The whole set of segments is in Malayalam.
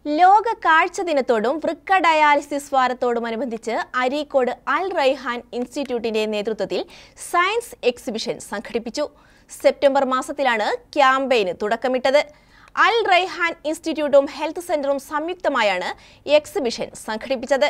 ലോക കാഴ്ച ദിനത്തോടും വൃക്ക ഡയാലിസിസ് വാരത്തോടുമനുബന്ധിച്ച് അരീക്കോട് അൽ റൈഹാൻ ഇൻസ്റ്റിറ്റ്യൂട്ടിന്റെ നേതൃത്വത്തിൽ സയൻസ് എക്സിബിഷൻ സംഘടിപ്പിച്ചു സെപ്റ്റംബർ മാസത്തിലാണ് ക്യാമ്പയിന് തുടക്കമിട്ടത് അൽ റൈഹാൻ ഇൻസ്റ്റിറ്റ്യൂട്ടും ഹെൽത്ത് സെന്ററും സംയുക്തമായാണ് എക്സിബിഷൻ സംഘടിപ്പിച്ചത്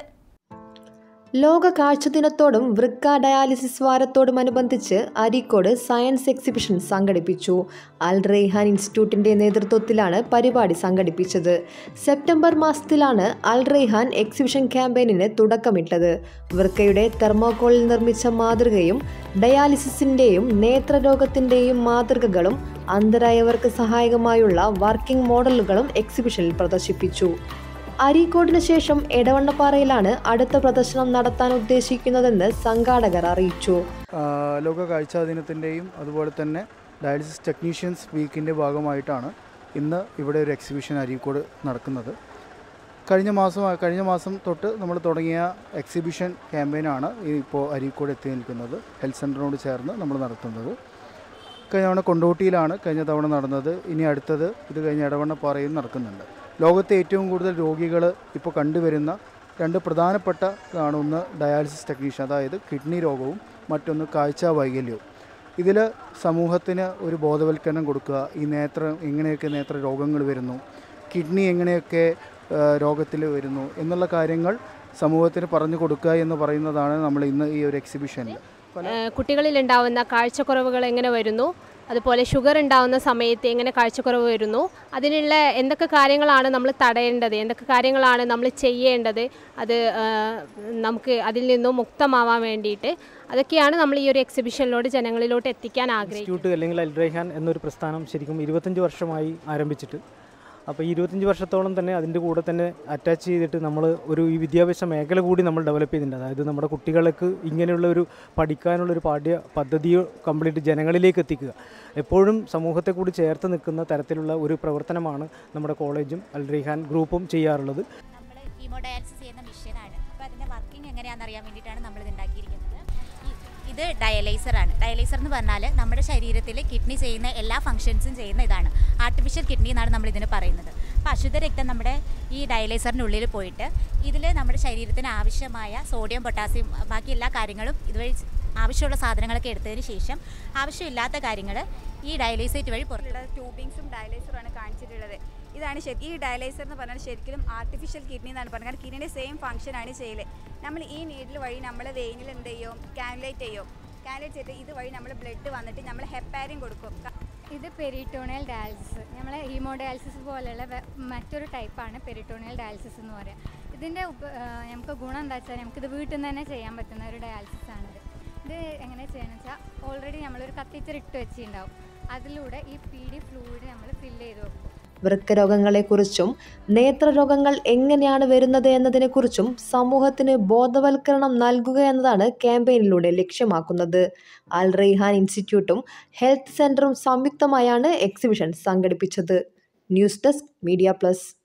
ലോക കാഴ്ച ദിനത്തോടും വൃക്ക ഡയാലിസിസ് വാരത്തോടുമനുബന്ധിച്ച് അരീക്കോട് സയൻസ് എക്സിബിഷൻ സംഘടിപ്പിച്ചു അൽ റെയ്ഹാൻ ഇൻസ്റ്റിറ്റ്യൂട്ടിന്റെ നേതൃത്വത്തിലാണ് പരിപാടി സംഘടിപ്പിച്ചത് സെപ്റ്റംബർ മാസത്തിലാണ് അൽ റെയ്ഹാൻ എക്സിബിഷൻ ക്യാമ്പയിനിന് തുടക്കമിട്ടത് വൃക്കയുടെ തെർമോകോളിൽ നിർമ്മിച്ച മാതൃകയും ഡയാലിസിസിന്റെയും നേത്രരോഗത്തിന്റെയും മാതൃകകളും അന്തരായവർക്ക് സഹായകമായുള്ള വർക്കിംഗ് മോഡലുകളും എക്സിബിഷനിൽ പ്രദർശിപ്പിച്ചു അരീക്കോടിന് ശേഷം എടവണ്ണപ്പാറയിലാണ് അടുത്ത പ്രദർശനം നടത്താൻ ഉദ്ദേശിക്കുന്നതെന്ന് സംഘാടകർ അറിയിച്ചു ആ, ലോക കാഴ്ചാ ദിനത്തിൻ്റെയും അതുപോലെ തന്നെ ഡയാലിസിസ് ടെക്നീഷ്യൻസ് വീക്കിൻ്റെ ഭാഗമായിട്ടാണ് ഇന്ന് ഇവിടെ ഒരു എക്സിബിഷൻ അരീക്കോട് നടക്കുന്നത് കഴിഞ്ഞ മാസം കഴിഞ്ഞ മാസം തൊട്ട് നമ്മൾ തുടങ്ങിയ എക്സിബിഷൻ ക്യാമ്പയിനാണ് ഇപ്പോൾ അരീക്കോട് എത്തി നിൽക്കുന്നത് ഹെൽത്ത് സെൻ്ററിനോട് ചേർന്ന് നമ്മൾ നടത്തുന്നത് കഴിഞ്ഞ തവണ കൊണ്ടോട്ടിയിലാണ് കഴിഞ്ഞ തവണ നടന്നത് ഇനി അടുത്തത് ഇത് കഴിഞ്ഞ ഇടവണ്ണപ്പാറയിൽ നടക്കുന്നുണ്ട് ലോകത്തെ ഏറ്റവും കൂടുതൽ രോഗികൾ ഇപ്പോൾ കണ്ടുവരുന്ന രണ്ട് പ്രധാനപ്പെട്ട ഇതാണ് ഒന്ന് ഡയാലിസിസ് ടെക്നീഷ്യൻ അതായത് കിഡ്നി രോഗവും മറ്റൊന്ന് കാഴ്ച വൈകല്യവും ഇതിൽ സമൂഹത്തിന് ഒരു ബോധവൽക്കരണം കൊടുക്കുക ഈ നേത്രം എങ്ങനെയൊക്കെ നേത്ര രോഗങ്ങൾ വരുന്നു കിഡ്നി എങ്ങനെയൊക്കെ രോഗത്തിൽ വരുന്നു എന്നുള്ള കാര്യങ്ങൾ സമൂഹത്തിന് പറഞ്ഞു കൊടുക്കുക എന്ന് പറയുന്നതാണ് നമ്മൾ ഇന്ന് ഈ ഒരു എക്സിബിഷനിൽ ഏഹ് കുട്ടികളിൽ ഉണ്ടാവുന്ന കാഴ്ചക്കുറവുകൾ എങ്ങനെ വരുന്നു അതുപോലെ ഷുഗർ ഉണ്ടാവുന്ന സമയത്ത് എങ്ങനെ കാഴ്ചക്കുറവ് വരുന്നു അതിനുള്ള എന്തൊക്കെ കാര്യങ്ങളാണ് നമ്മൾ തടയേണ്ടത് എന്തൊക്കെ കാര്യങ്ങളാണ് നമ്മൾ ചെയ്യേണ്ടത് അത് ഏഹ് നമുക്ക് അതിൽ നിന്നും മുക്തമാവാൻ വേണ്ടിയിട്ട് അതൊക്കെയാണ് നമ്മൾ ഈ ഒരു എക്സിബിഷനിലോട്ട് ജനങ്ങളിലോട്ട് എത്തിക്കാൻ ആഗ്രഹിക്കുന്നത് ഇൻസ്റ്റിറ്റ്യൂട്ട് അല്ലെങ്കിൽ അൽ റൈഹാൻ എന്നൊരു പ്രസ്ഥാനം ശരിക്കും ഇരുപത്തഞ്ച് വർഷമായി ആരംഭിച്ചിട്ട് അപ്പോൾ ഈ ഇരുപത്തഞ്ച് വർഷത്തോളം തന്നെ അതിൻ്റെ കൂടെ തന്നെ അറ്റാച്ച് ചെയ്തിട്ട് നമ്മൾ ഒരു ഈ വിദ്യാഭ്യാസ മേഖല കൂടി നമ്മൾ ഡെവലപ്പ് ചെയ്തിട്ടുണ്ട് അതായത് നമ്മുടെ കുട്ടികൾക്ക് ഇങ്ങനെയുള്ള ഒരു പഠിക്കാനുള്ള ഒരു പാഠ്യ പദ്ധതിയോ കംപ്ലീറ്റ് ജനങ്ങളിലേക്ക് എത്തിക്കുക എപ്പോഴും സമൂഹത്തെ കൂടി ചേർത്ത് നിൽക്കുന്ന തരത്തിലുള്ള ഒരു പ്രവർത്തനമാണ് നമ്മുടെ കോളേജും അൽ റൈഹാൻ ഗ്രൂപ്പും ചെയ്യാറുള്ളത് നമ്മൾ ഹീമോഡയാലിസിസ് ചെയ്യുന്ന മെഷീനാണ് അപ്പോൾ അതിൻ്റെ വർക്കിംഗ് എങ്ങനെയാണെന്ന് അറിയാൻ വേണ്ടിയിട്ടാണ് നമ്മൾ ഇത് ഉണ്ടാക്കിയിരിക്കുന്നത് ഈ- ഇത് ഡയലൈസർ ആണ് ഡയലൈസർ എന്ന് പറഞ്ഞാൽ നമ്മുടെ ശരീരത്തിൽ കിഡ്നി ചെയ്യുന്ന എല്ലാ ഫങ്ഷൻസും ചെയ്യുന്ന ഇതാണ് ആർട്ടിഫിഷ്യൽ കിഡ്നി എന്നാണ് നമ്മൾ ഇതിന് പറയുന്നത് അപ്പോൾ അശുദ്ധ രക്തം നമ്മുടെ ഈ ഡയലൈസറിൻ്റെ ഉള്ളിൽ പോയിട്ട് ഇതിൽ നമ്മുടെ ശരീരത്തിന് ആവശ്യമായ സോഡിയം പൊട്ടാസ്യം ബാക്കി എല്ലാ കാര്യങ്ങളും ഇതുവഴി ആവശ്യമുള്ള സാധനങ്ങളൊക്കെ എടുത്തതിന് ശേഷം ആവശ്യമില്ലാത്ത കാര്യങ്ങൾ ഈ ഡയലൈസേറ്റ് വഴി പുറത്ത് ഉള്ള ട്യൂബിങ്സും ഡയലൈസറുമാണ് കാണിച്ചിട്ടുള്ളത് ഇതാണ് ശരി ഈ ഡയലൈസർ എന്ന് പറഞ്ഞാൽ ശരിക്കും ആർട്ടിഫിഷ്യൽ കിഡ്നി എന്നാണ് പറയുന്നത് കാരണം കിഡ്നിയുടെ സെയിം ഫംഗ്ഷൻ ആണ് ചെയ്യല് നമ്മൾ ഈ നീഡിൽ വഴി നമ്മൾ വെയിനിൽ എന്ത് ചെയ്യും കാനുലേറ്റ് ചെയ്യും കാനുലേറ്റ് ചെയ്തിട്ട് ഇത് വഴി നമ്മൾ ബ്ലഡ് വന്നിട്ട് നമ്മൾ ഹെപ്പാരിൻ കൊടുക്കും ഇത് പെരിട്ടോണിയൽ ഡയാലിസിസ് നമ്മളെ ഹീമോഡയാലിസിസ് പോലെയുള്ള വെ- മറ്റൊരു ടൈപ്പാണ് പെരിട്ടോണിയൽ ഡയാലിസിസ് എന്ന് പറയുക ഇതിൻ്റെ ഉപ ആ, നമുക്ക് ഗുണം എന്താ വെച്ചാൽ നമുക്കിത് വീട്ടിൽ നിന്ന് തന്നെ ചെയ്യാൻ പറ്റുന്ന ഒരു ഡയാലിസിസ് ആണിത് ഇത് എങ്ങനെ ചെയ്യണമെന്ന് വെച്ചാൽ ഓൾറെഡി നമ്മളൊരു കത്തീറ്റർ ഇട്ട് വെച്ചിട്ടുണ്ടാവും അതിലൂടെ ഈ പി ഡി ഫ്ലൂയിഡ് നമ്മൾ ഫില്ല് ചെയ്ത് വെക്കും വൃക്കരോഗങ്ങളെക്കുറിച്ചും നേത്രരോഗങ്ങൾ എങ്ങനെയാണ് വരുന്നത് എന്നതിനെക്കുറിച്ചും സമൂഹത്തിന് ബോധവൽക്കരണം നൽകുക എന്നതാണ് ക്യാമ്പയിനിലൂടെ ലക്ഷ്യമാക്കുന്നത് അൽ റെയ്ഹാൻ ഇൻസ്റ്റിറ്റ്യൂട്ടും ഹെൽത്ത് സെന്ററും സംയുക്തമായാണ് എക്സിബിഷൻ സംഘടിപ്പിച്ചത് ന്യൂസ് ഡെസ്ക് മീഡിയ പ്ലസ്